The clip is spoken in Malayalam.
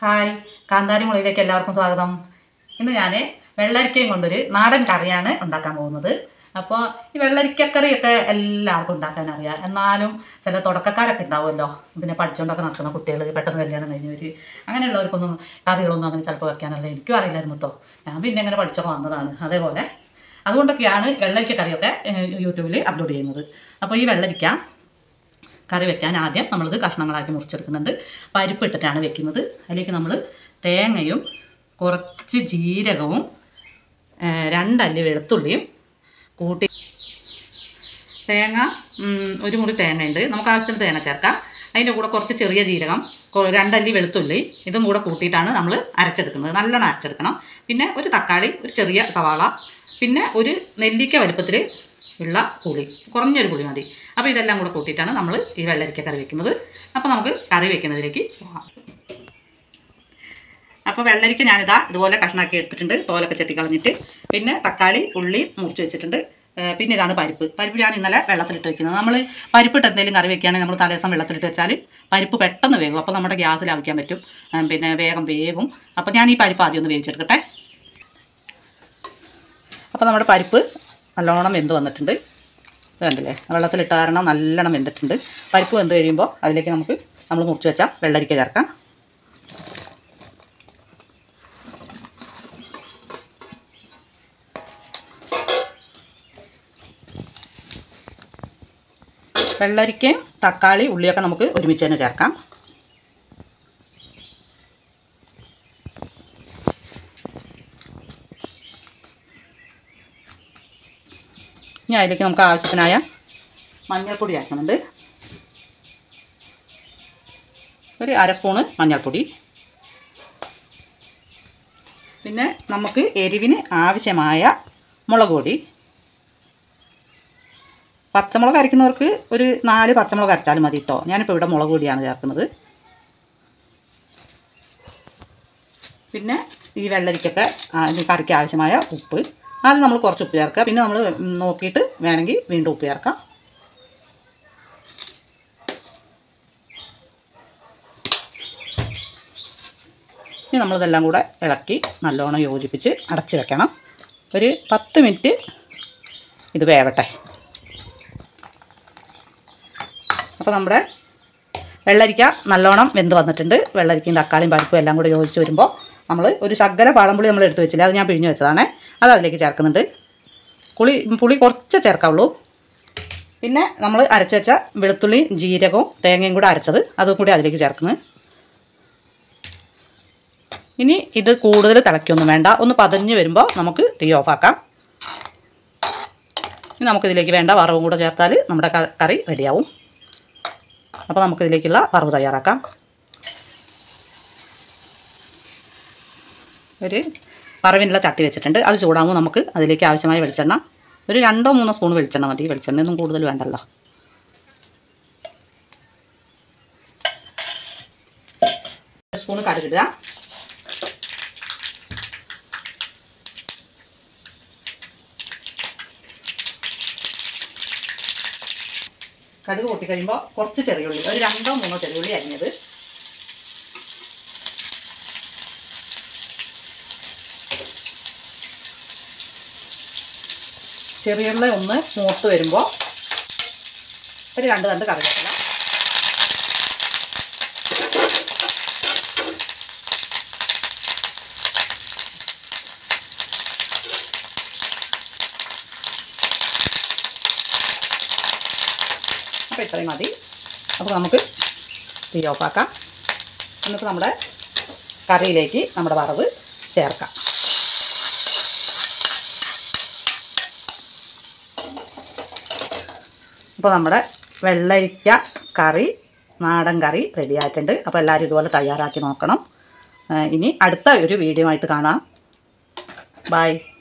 ഹായ് കാന്താരി മുളകിലേക്ക് എല്ലാവർക്കും സ്വാഗതം ഇന്ന് ഞാൻ വെള്ളരിക്കയും കൊണ്ടൊരു നാടൻ കറിയാണ് ഉണ്ടാക്കാൻ പോകുന്നത് അപ്പോൾ ഈ വെള്ളരിക്കക്കറിയൊക്കെ എല്ലാവർക്കും ഉണ്ടാക്കാൻ അറിയാം എന്നാലും ചില തുടക്കക്കാരൊക്കെ ഉണ്ടാവുമല്ലോ പിന്നെ പഠിച്ചുകൊണ്ടൊക്കെ നടക്കുന്ന കുട്ടികൾ പെട്ടെന്ന് കല്യാണം കഴിഞ്ഞവർ അങ്ങനെയുള്ളവർക്കൊന്നും കറികളൊന്നും അങ്ങനെ ചിലപ്പോൾ വെക്കാനല്ല എനിക്കും അറിയില്ലായിരുന്നു കേട്ടോ ഞാൻ പിന്നെ അങ്ങനെ പഠിച്ചൊക്കെ വന്നതാണ് അതേപോലെ അതുകൊണ്ടൊക്കെയാണ് വെള്ളരിക്ക കറിയൊക്കെ ഏഹ്, യൂട്യൂബിൽ അപ്ലോഡ് ചെയ്യുന്നത് അപ്പോൾ ഈ വെള്ളരിക്ക കറി വെക്കാൻ ആദ്യം നമ്മളിത് കഷ്ണങ്ങളാക്കി മുറിച്ചെടുക്കുന്നുണ്ട് പരിപ്പ് ഇട്ടിട്ടാണ് വെക്കുന്നത് അതിലേക്ക് നമ്മൾ തേങ്ങയും കുറച്ച് ജീരകവും ആ, രണ്ടല്ലി വെളുത്തുള്ളിയും കൂട്ടി തേങ്ങ ഉം, ഒരു മുറി തേങ്ങയുണ്ട് നമുക്ക് ആവശ്യത്തിന് തേങ്ങ ചേർക്കാം അതിൻ്റെ കൂടെ കുറച്ച് ചെറിയ ജീരകം കൊ- രണ്ടല്ലി വെളുത്തുള്ളി ഇതും കൂടെ കൂട്ടിയിട്ടാണ് നമ്മൾ അരച്ചെടുക്കുന്നത് നല്ലോണം അരച്ചെടുക്കണം പിന്നെ ഒരു തക്കാളി ഒരു ചെറിയ സവാള പിന്നെ ഒരു നെല്ലിക്ക വലുപ്പത്തിൽ ഉള്ള പുളി കുറഞ്ഞൊരു പുളി മതി അപ്പോൾ ഇതെല്ലാം കൂടെ കൂട്ടിയിട്ടാണ് നമ്മൾ ഈ വെള്ളരിക്ക കറി വെക്കുന്നത് അപ്പോൾ നമുക്ക് കറി വെക്കുന്നതിലേക്ക് പോകാം അപ്പോൾ വെള്ളരിക്ക ഞാനിതാ ഇതുപോലെ കഷ്ണാക്കി എടുത്തിട്ടുണ്ട് തോലൊക്കെ ചെത്തി കളഞ്ഞിട്ട് പിന്നെ തക്കാളി ഉള്ളി മുറിച്ച് വെച്ചിട്ടുണ്ട് ഏ, പിന്നെ ഇതാണ് പരിപ്പ് പരിപ്പ് ഞാൻ ഇന്നലെ വെള്ളത്തിലിട്ട് വെക്കുന്നത് നമ്മൾ പരിപ്പിട്ട് എന്തെങ്കിലും കറി വെക്കുകയാണെങ്കിൽ നമ്മൾ തലേദിവസം വെള്ളത്തിലിട്ട് വെച്ചാൽ പരിപ്പ് പെട്ടെന്ന് വേകും അപ്പോൾ നമ്മുടെ ഗ്യാസിൽ ആവിക്കാൻ പറ്റും ഏ, പിന്നെ വേഗം വേകും അപ്പോൾ ഞാൻ ഈ പരിപ്പ് ആദ്യം ഒന്ന് വേവിച്ചെടുക്കട്ടെ അപ്പോൾ നമ്മുടെ പരിപ്പ് നല്ലോണം വെന്ത് വന്നിട്ടുണ്ട് ഇത് കണ്ടില്ലേ വെള്ളത്തിലിട്ട കാരണം നല്ലോണം വെന്തിട്ടുണ്ട് പരിപ്പ് വെന്ത് കഴിയുമ്പോൾ അതിലേക്ക് നമുക്ക് നമ്മൾ മുറിച്ച് വെച്ച വെള്ളരിക്ക ചേർക്കാം വെള്ളരിക്കയും തക്കാളി ഉള്ളിയൊക്കെ നമുക്ക് ഒരുമിച്ച് തന്നെ ചേർക്കാം ഇനി അതിലേക്ക് നമുക്ക് ആവശ്യത്തിനായ മഞ്ഞൾപ്പൊടി ചേർക്കുന്നുണ്ട് ഒരു അര സ്പൂണ് മഞ്ഞൾപ്പൊടി പിന്നെ നമുക്ക് എരിവിന് ആവശ്യമായ മുളക് പൊടി പച്ചമുളക് അരയ്ക്കുന്നവർക്ക് ഒരു നാല് പച്ചമുളക് അരച്ചാലും മതി കേട്ടോ ഞാനിപ്പോൾ ഇവിടെ മുളക് പൊടിയാണ് ചേർക്കുന്നത് പിന്നെ ഈ വെള്ളരിക്കൊക്കെ ആ, ഇത് കറിക്ക് ആവശ്യമായ ഉപ്പ് ആദ്യം നമ്മൾ കുറച്ച് ഉപ്പ് ചേർക്കുക പിന്നെ നമ്മൾ നോക്കിയിട്ട് വേണമെങ്കിൽ വീണ്ടും ഉപ്പ് ചേർക്കാം ഇനി നമ്മളിതെല്ലാം കൂടെ ഇളക്കി നല്ലോണം യോജിപ്പിച്ച് അടച്ച് വെക്കണം ഒരു പത്ത് മിനിറ്റ് ഇത് വേവട്ടെ അപ്പോൾ നമ്മുടെ വെള്ളരിക്ക നല്ലോണം വെന്ത് വന്നിട്ടുണ്ട് വെള്ളരിക്കയും തക്കാളിയും പരിപ്പും എല്ലാം കൂടെ യോജിച്ച് വരുമ്പോൾ നമ്മൾ ഒരു ശകല പാളംപുളി നമ്മൾ എടുത്ത് വെച്ചില്ല അത് ഞാൻ പിഴിഞ്ഞ് വെച്ചതാണേ അത് അതിലേക്ക് ചേർക്കുന്നുണ്ട് പുളി പുളി കുറച്ച് ചേർക്കാവുള്ളൂ പിന്നെ നമ്മൾ അരച്ച് വെച്ച വെളുത്തുള്ളി ജീരകവും തേങ്ങയും കൂടെ അരച്ചത് അതും കൂടി അതിലേക്ക് ചേർക്കുന്നത് ഇനി ഇത് കൂടുതൽ തിളയ്ക്കൊന്നും വേണ്ട ഒന്ന് പതഞ്ഞ് വരുമ്പോൾ നമുക്ക് തീ ഓഫാക്കാം ഇനി നമുക്കിതിലേക്ക് വേണ്ട വറവും കൂടെ ചേർത്താൽ നമ്മുടെ ക- കറി റെഡിയാവും അപ്പോൾ നമുക്കിതിലേക്കുള്ള വറവ് തയ്യാറാക്കാം ഒരു വറവിനുള്ള ചട്ടി വെച്ചിട്ടുണ്ട് അത് ചൂടാകുമ്പോൾ നമുക്ക് അതിലേക്ക് ആവശ്യമായ വെളിച്ചെണ്ണ ഒരു രണ്ടോ മൂന്നോ സ്പൂൺ വെളിച്ചെണ്ണ മതി വെളിച്ചെണ്ണയൊന്നും കൂടുതൽ വേണ്ടല്ലോ ഒരു സ്പൂൺ കടുകിടുക കടുക് പൊട്ടിക്കഴിയുമ്പോൾ കുറച്ച് ചെറിയുള്ളി ഒരു രണ്ടോ മൂന്നോ ചെറിയുള്ളി അരിഞ്ഞത് ചെറിയുള്ളി ഒന്ന് മൂത്ത് വരുമ്പോൾ ഒരു രണ്ട് തണ്ട് കറിവേപ്പില അപ്പോൾ ഇത്രയും മതി അപ്പോൾ നമുക്ക് തീ ഓഫാക്കാം എന്നിട്ട് നമ്മുടെ കറിയിലേക്ക് നമ്മുടെ വറവ് ചേർക്കാം അപ്പോൾ നമ്മുടെ വെള്ളരിക്ക കറി നാടൻ കറി റെഡി ആയിട്ടുണ്ട് അപ്പോൾ എല്ലാവരും ഇതുപോലെ തയ്യാറാക്കി നോക്കണം ആ, ഇനി അടുത്ത ഒരു വീഡിയോ ആയിട്ട് കാണാം ബായ്